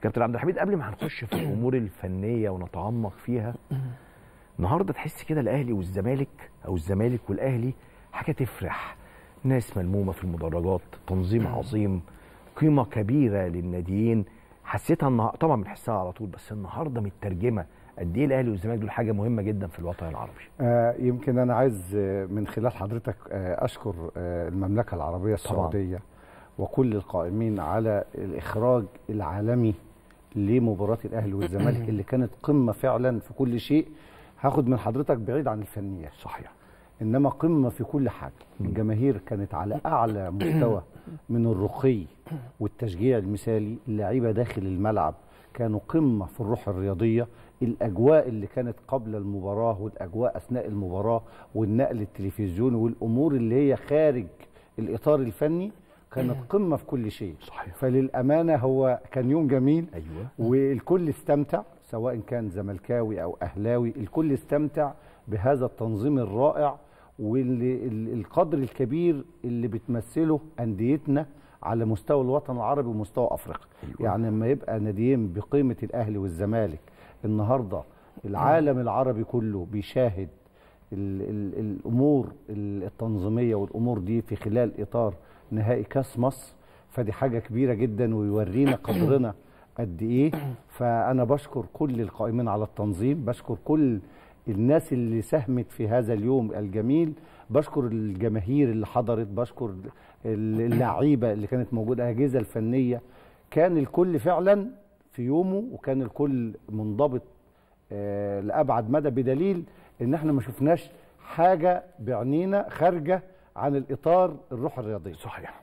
كابتن عبد الحميد قبل ما هنخش في الامور الفنيه ونتعمق فيها النهارده تحس كده الاهلي والزمالك او الزمالك والاهلي حاجه تفرح ناس ملمومه في المدرجات تنظيم عظيم قيمه كبيره للناديين حسيتها النهار... طبعا بنحسها على طول بس النهارده مترجمه قد ايه الاهلي والزمالك دول حاجه مهمه جدا في الوطن العربي آه يمكن انا عايز آه، من خلال حضرتك آه اشكر آه المملكه العربيه السعوديه وكل القائمين على الاخراج العالمي لمباراه الاهلي والزمالك اللي كانت قمه فعلا في كل شيء هاخد من حضرتك بعيد عن الفنيات صحيح انما قمه في كل حاجه الجماهير كانت على اعلى مستوى من الرقي والتشجيع المثالي اللعيبه داخل الملعب كانوا قمه في الروح الرياضيه الاجواء اللي كانت قبل المباراه والاجواء اثناء المباراه والنقل التلفزيوني والامور اللي هي خارج الاطار الفني كانت قمه في كل شيء صحيح. فللامانه هو كان يوم جميل ايوه والكل استمتع سواء كان زملكاوي او اهلاوي الكل استمتع بهذا التنظيم الرائع والقدر الكبير اللي بتمثله انديتنا على مستوى الوطن العربي ومستوى افريقيا أيوة. يعني لما يبقى ناديين بقيمه الاهلي والزمالك النهارده العالم العربي كله بيشاهد ال ال الامور التنظيميه والامور دي في خلال اطار نهائي كاس مصر فدي حاجه كبيره جدا ويورينا قدرنا قد ايه فانا بشكر كل القائمين على التنظيم بشكر كل الناس اللي ساهمت في هذا اليوم الجميل بشكر الجماهير اللي حضرت بشكر اللعيبه اللي كانت موجوده الاجهزه الفنيه كان الكل فعلا في يومه وكان الكل منضبط آه لابعد مدى بدليل ان احنا ما شفناش حاجه بعينينا خارجه عن الاطار الروح الرياضيه صحيح